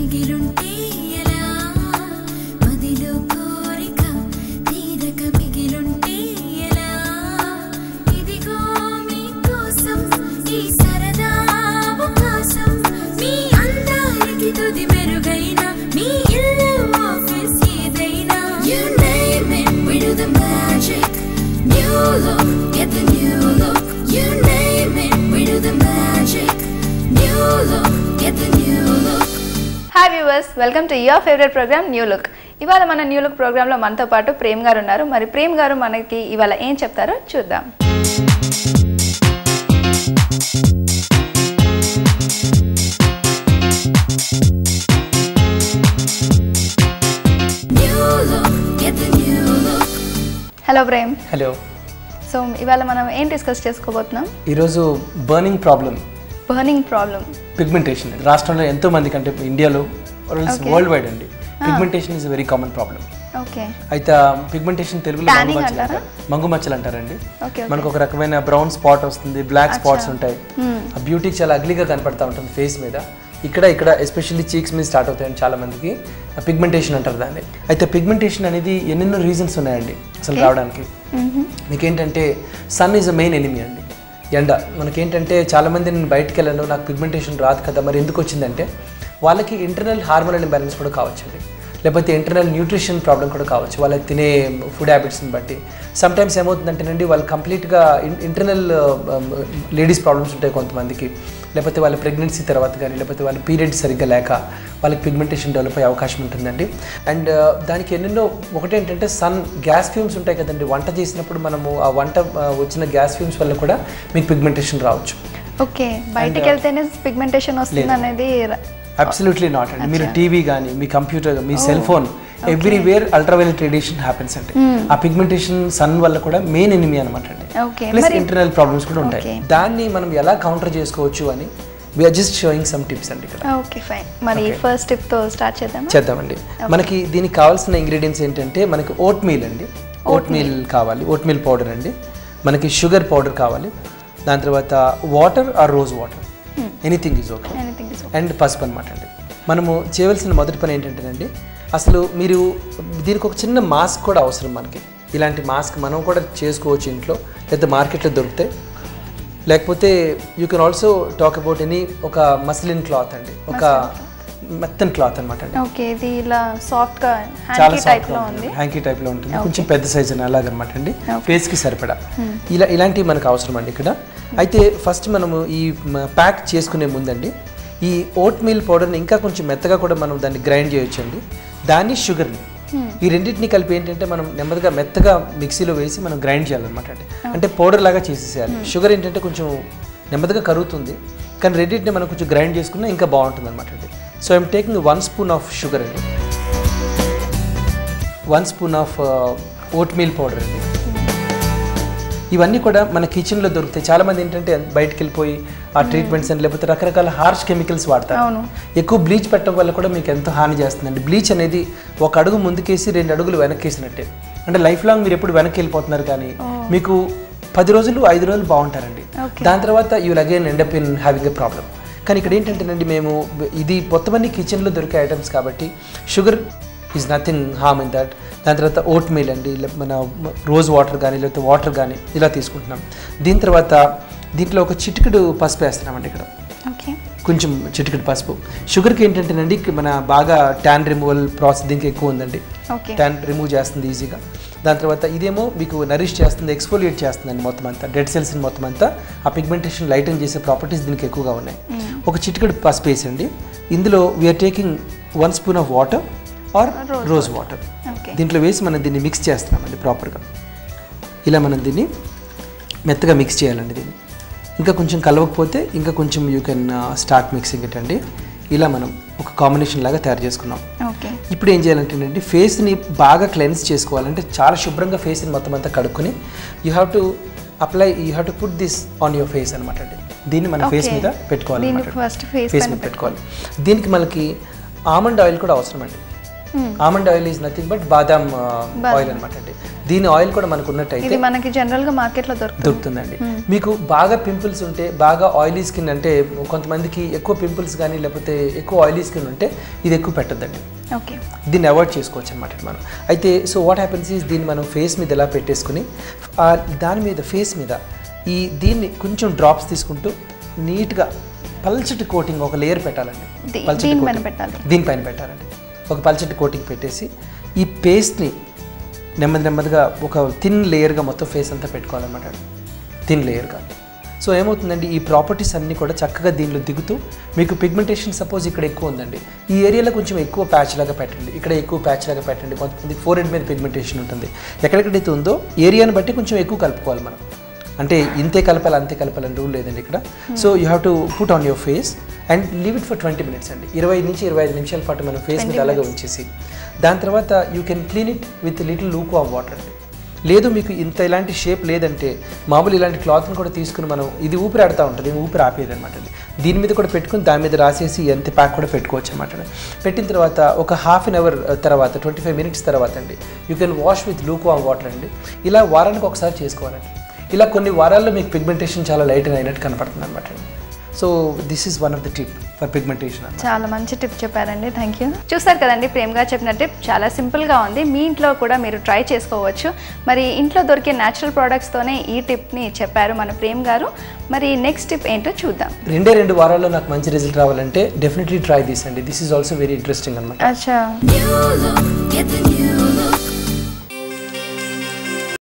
మిగిలుంటే ఎలా మదిలో కోరిక తీరక మిగిలుంటే ఎలా ఇదిగో మీకోసం ఈ సరదా అవకాశం మీ అందానికి తుది మెరుగైన మీ ఇల్లు ఆఫీస్ ఏదైనా You name it, we do the magic New look, get the new look You name it, we do the magic New look, get the new look hi viewers welcome to your favourite programme new look ఇవాళ మన new look ప్రోగ్రాంలో మనతో పాటు ప్రేమ్ గారు ఉన్నారు మరి ప్రేమ్ గారు మనకి ఇవాళ ఏం చెప్తారో చూద్దాం New look, get the new look hello Prem hello so ఇవాళ మనం ఏం డిస్కస్ చేసుకోబోతున్నాం ఈరోజు burning problem burning problem pigmentation రాష్ట్రంలో ఎంతో మందికి అంటే ఇండియాలో Okay. వరల్డ్ వైడ్ అండి pigmentation is very common problem okay అయితే పిగ్మెంటేషన్ తెలుగులో Tanning మంగు మచ్చలు అంటారా? అంటారు మంగు మచ్చలు అంటారండి ఓకే మనకు ఒక రకమైన బ్రౌన్ స్పాట్ వస్తుంది బ్లాక్ స్పాట్స్ ఉంటాయి ఆ బ్యూటీ చాలా అగ్లీగా కనపడతా ఉంటుంది ఫేస్ మీద ఇక్కడ ఇక్కడ ఎస్పెషల్లీ చీక్స్ మీద స్టార్ట్ అవుతాయండి చాలా మందికి పిగ్మెంటేషన్ అంటారు దాన్ని అయితే పిగ్మెంటేషన్ అనేది ఎన్నెన్నో రీజన్స్ ఉన్నాయండి అసలు రావడానికి మీకేంటంటే sun is a main enemy అండి ఎండ మనకేంటంటే చాలామంది నేను బయటకు వెళ్ళాను నాకు పిగ్మెంటేషన్ రాదు కదా మరి ఎందుకు వచ్చిందంటే వాళ్ళకి ఇంటర్నల్ హార్మోనల్ ఇంబ్యాలెన్స్ కూడా కావచ్చండి లేకపోతే ఇంటర్నల్ న్యూట్రిషన్ ప్రాబ్లం కూడా కావచ్చు వాళ్ళకి తినే ఫుడ్ హ్యాబిట్స్ని బట్టి సమ్ టైమ్స్ ఏమవుతుందంటేనండి వాళ్ళు కంప్లీట్గా ఇంటర్నల్ లేడీస్ ప్రాబ్లమ్స్ ఉంటాయి కొంతమందికి లేకపోతే వాళ్ళ ప్రెగ్నెన్సీ తర్వాత కానీ లేకపోతే వాళ్ళ పీరియడ్ సరిగ్గా లేక వాళ్ళకి పిగ్మెంటేషన్ డెవలప్ అయ్యే అవకాశం ఉంటుందండి అండ్ దానికి ఎన్నెన్నో ఒకటేంటంటే సన్ గ్యాస్ ఫ్యూమ్స్ ఉంటాయి కదండి వంట చేసినప్పుడు మనము ఆ వంట ఆ, వచ్చిన గ్యాస్ ఫ్యూమ్స్ వల్ల కూడా మీకు పిగ్మెంటేషన్ రావచ్చు ఓకే బయటికి వెళ్తేనే పిగ్మెంటేషన్ వస్తుంది అనేది ర- అబ్సల్యూట్లీ నాట్ అండి మీరు టీవీ కానీ మీ కంప్యూటర్ మీ cell phone everywhere ultraviolet radiation happens అండి ఆ పిగ్మెంటేషన్ సన్ వల్ల కూడా మెయిన్ ఎనిమి అనమాట అండి ఓకే ప్లస్ ఇంటర్నల్ ప్రాబ్లమ్స్ కూడా ఉంటాయి Okay. దాన్ని మనం ఎలా కౌంటర్ చేసుకోవచ్చు అని we're just showing some tips అండి ఇక్కడ ఓకే ఫైన్ మరి ఫస్ట్ స్టెప్ తో స్టార్ట్ చేద్దామా చేద్దామండి మనకి దీనికి కావాల్సిన ఇంగ్రీడియంట్స్ ఏంటంటే మనకి ఓట్ మీల్ అండి ఓట్ మీల్ కావాలి ఓట్ మీల్ పౌడర్ అండి మనకి షుగర్ పౌడర్ కావాలి దాని తర్వాత water or rose water anything is okay anything is and పసుపు అనమాట అండి మనము చేయవలసిన మొదటి పని ఏంటంటేనండి అసలు మీరు దీనికి ఒక చిన్న మాస్క్ కూడా అవసరం మనకి ఇలాంటి మాస్క్ మనం కూడా చేసుకోవచ్చు ఇంట్లో లేదా మార్కెట్లో దొరుకుతాయి లేకపోతే you can also talk about any ఒక మస్లిన్ క్లాత్ అండి ఒక మెత్తన్ క్లాత్ అనమాట అండి ఓకే ఇది ఇలా సాఫ్ట్ గా చాలా హ్యాండీ టైప్ సాఫ్ట్ లో ఉంది హ్యాంకీ టైప్ లో ఉంటుంది కొంచెం పెద్ద సైజ్ అని అలాగనమాట అండి ఫేస్ కి సరిపడా ఇలా ఇలాంటివి మనకు అవసరం అండి ఇక్కడ అయితే ఫస్ట్ మనము ఈ ప్యాక్ చేసుకునే ముందండి ఈ ఓట్ మీల్ పౌడర్ని ఇంకా కొంచెం మెత్తగా కూడా మనం దాన్ని గ్రైండ్ చేయొచ్చండి దాన్ని షుగర్ని ఈ రెండింటిని కలిపి ఏంటంటే మనం నెమ్మదిగా మెత్తగా మిక్సీలో వేసి మనం గ్రైండ్ చేయాలన్నమాట అండి అంటే పౌడర్ లాగా చేసేసేయాలి షుగర్ ఏంటంటే కొంచెం నెమ్మదిగా కరుగుతుంది కానీ రెండింటిని మనం కొంచెం గ్రైండ్ చేసుకున్నా ఇంకా బాగుంటుంది అనమాట అండి so I'm taking one spoon of sugar అండి one spoon of oatmeal powder అండి ఇవన్నీ కూడా మన కిచెన్లో దొరుకుతాయి చాలామంది ఏంటంటే బయటకు వెళ్ళిపోయి ఆ ట్రీట్మెంట్స్ అని లేకపోతే రకరకాల హార్ష్ కెమికల్స్ వాడతారు అవును. ఎక్కువ బ్లీచ్ పెట్టడం వల్ల కూడా మీకు ఎంతో హాని చేస్తుందండి బ్లీచ్ అనేది ఒక అడుగు ముందుకేసి రెండు అడుగులు వెనక్కేసినట్టే అంటే లైఫ్ లాంగ్ మీరు ఎప్పుడు వెనక్కి వెళ్ళిపోతున్నారు కానీ మీకు పది రోజులు ఐదు రోజులు బాగుంటారండి దాని తర్వాత you again end up in having a problem కానీ ఇక్కడ ఏంటంటేనండి మేము ఇది మొత్తం అన్ని కిచెన్లో దొరికే ఐటమ్స్ కాబట్టి sugar is nothing harm in that దాని తర్వాత ఓట్ మీల్ అండి ఇలా మన రోజ్ వాటర్ కానీ లేకపోతే వాటర్ కానీ ఇలా తీసుకుంటున్నాం దీని తర్వాత దీంట్లో ఒక చిటికెడు పసుపు వేస్తున్నామండి ఇక్కడ ఓకే కొంచెం చిటికెడు పసుపు షుగర్కి ఏంటంటేనండి మన బాగా ట్యాన్ రిమూవల్ ప్రాసెస్ దీనికి ఎక్కువ ఉందండి ఓకే ట్యాన్ రిమూవ్ చేస్తుంది ఈజీగా దాని తర్వాత ఇదేమో మీకు నరిష్ చేస్తుంది ఎక్స్ఫోలియేట్ చేస్తుందండి మొత్తం అంతా డెడ్ సెల్స్ని మొత్తం అంతా ఆ పిగ్మెంటేషన్ లైటన్ చేసే ప్రాపర్టీస్ దీనికి ఎక్కువగా ఉన్నాయి ఒక చిటికెడు పసుపు వేసండి ఇందులో we're taking one spoon of water or rose water okay దీంట్లో వేసి మనం దీన్ని మిక్స్ చేస్తున్నామండి ప్రాపర్గా ఇలా మనం దీన్ని మెత్తగా మిక్స్ చేయాలండి దీన్ని ఇంకా కొంచెం కలవకపోతే ఇంకా కొంచెం you can start mixing it అండి ఇలా మనం ఒక కాంబినేషన్ లాగా తయారు చేసుకున్నాం ఓకే ఇప్పుడు ఏం చేయాలంటేనండి ఫేస్ని బాగా క్లెన్స్ చేసుకోవాలంటే చాలా శుభ్రంగా ఫేస్ని మొత్తం అంతా కడుక్కొని you have to apply you have to put this on your face అనమాట అండి దీన్ని మన ఫేస్ Okay. మీద పెట్టుకోవాలి దీన్ని అన్నమాట. first face ఫేస్ పైన మీద పెట్టుకోవాలి దీనికి మనకి ఆమండ్ ఆయిల్ కూడా అవసరం అండి almond oil is nothing but బాదాం ఆయిల్ అనమాట అండి దీని ఆయిల్ కూడా మనకు ఉన్నట్టయితే ఇది మనకి జనరల్ గా మార్కెట్ లో దొరుకుతుంది దొరుకుతుందండి మీకు బాగా పింపుల్స్ ఉంటే బాగా ఆయిలీ స్కిన్ అంటే కొంతమందికి ఎక్కువ పింపుల్స్ కానీ లేకపోతే ఎక్కువ ఆయిలీ స్కిన్ ఉంటే ఇది ఎక్కువ పెట్టద్దండి ఓకే దీన్ని అవాయిడ్ చేసుకోవచ్చు అనమాట మనం అయితే సో వాట్ హ్యాపెన్స్ ఈజ్ దీన్ని మనం ఫేస్ మీద ఎలా పెట్టేసుకుని ఆ దాని మీద ఫేస్ మీద ఈ దీన్ని కొంచెం డ్రాప్స్ తీసుకుంటూ నీట్గా పల్చటి కోటింగ్ ఒక లేయర్ పెట్టాలండి దీ- పల్చటి దీనిపైన coating. పెట్టాలి. దీనిపైన పెట్టాలండి ఒక పల్చటి కోటింగ్ పెట్టేసి ఈ పేస్ట్ని నెమ్మది నెమ్మదిగా ఒక థిన్ లేయర్గా మొత్తం ఫేస్ అంతా పెట్టుకోవాలన్నమాట థిన్ లేయర్గా సో ఏమవుతుందండి ఈ ప్రాపర్టీస్ అన్నీ కూడా చక్కగా దీనిలో దిగుతూ మీకు పిగ్మెంటేషన్ సపోజ్ ఇక్కడ ఎక్కువ ఉందండి ఈ ఏరియాలో కొంచెం ఎక్కువ ప్యాచ్ లాగా పెట్టండి ఇక్కడ ఎక్కువ ప్యాచ్ లాగా పెట్టండి కొంతమందికి ఫోర్ హెడ్ మీద పిగ్మెంటేషన్ ఉంటుంది ఎక్కడెక్కడైతే ఉందో ఏరియాని బట్టి కొంచెం ఎక్కువ కలుపుకోవాలి మనం అంటే ఇంతే కలపాలి అంతే కలపాలని రూల్ లేదండి ఇక్కడ so you have to put on your face and leave it for twenty minutes అండి ఇరవై నుంచి ఇరవై ఐదు నిమిషాల పాటు మనం ఫేస్ మీద అలాగే ఉంచేసి దాని తర్వాత you can clean it with little luke of water అండి లేదు మీకు ఇంత ఇలాంటి షేప్ లేదంటే మామూలు ఇలాంటి క్లాత్ని కూడా తీసుకుని మనం ఇది ఊపిరి ఆడుతూ ఉంటుంది ఊపిరి ఆపేది అనమాట అది దీని మీద కూడా పెట్టుకుని దాని మీద రాసేసి ఎంత ప్యాక్ కూడా పెట్టుకోవచ్చు అనమాట పెట్టిన తర్వాత ఒక హాఫ్ అన్ అవర్ తర్వాత ట్వంటీ ఫైవ్ మినిట్స్ తర్వాత అండి you can wash with luke on water అండి ఇలా వారానికి ఒకసారి చేసుకోవాలండి ఇలా కొన్ని వారాల్లో మీకు పిగ్మెంటేషన్ చాలా లైట్గా అయినట్టు కనపడుతుంది అనమాట so this is one of the tip for pigmentation అన్నమాట చాలా మంచి టిప్ చెప్పారండి థ్యాంక్ యూ చూసారు కదండి ప్రేమ్ గారు చెప్పిన టిప్ చాలా సింపుల్గా ఉంది మీ ఇంట్లో కూడా మీరు ట్రై చేసుకోవచ్చు మరి ఇంట్లో దొరికే న్యాచురల్ ప్రోడక్ట్స్తోనే ఈ టిప్ని చెప్పారు మన ప్రేమ్ గారు మరి నెక్స్ట్ టిప్ ఏంటో చూద్దాం రెండే రెండు వారాల్లో నాకు మంచి రిజల్ట్ రావాలంటే డెఫినెట్లీ ట్రై దిస్ అండి this is also very interesting అనమాట అచ్చా New look, get the new look.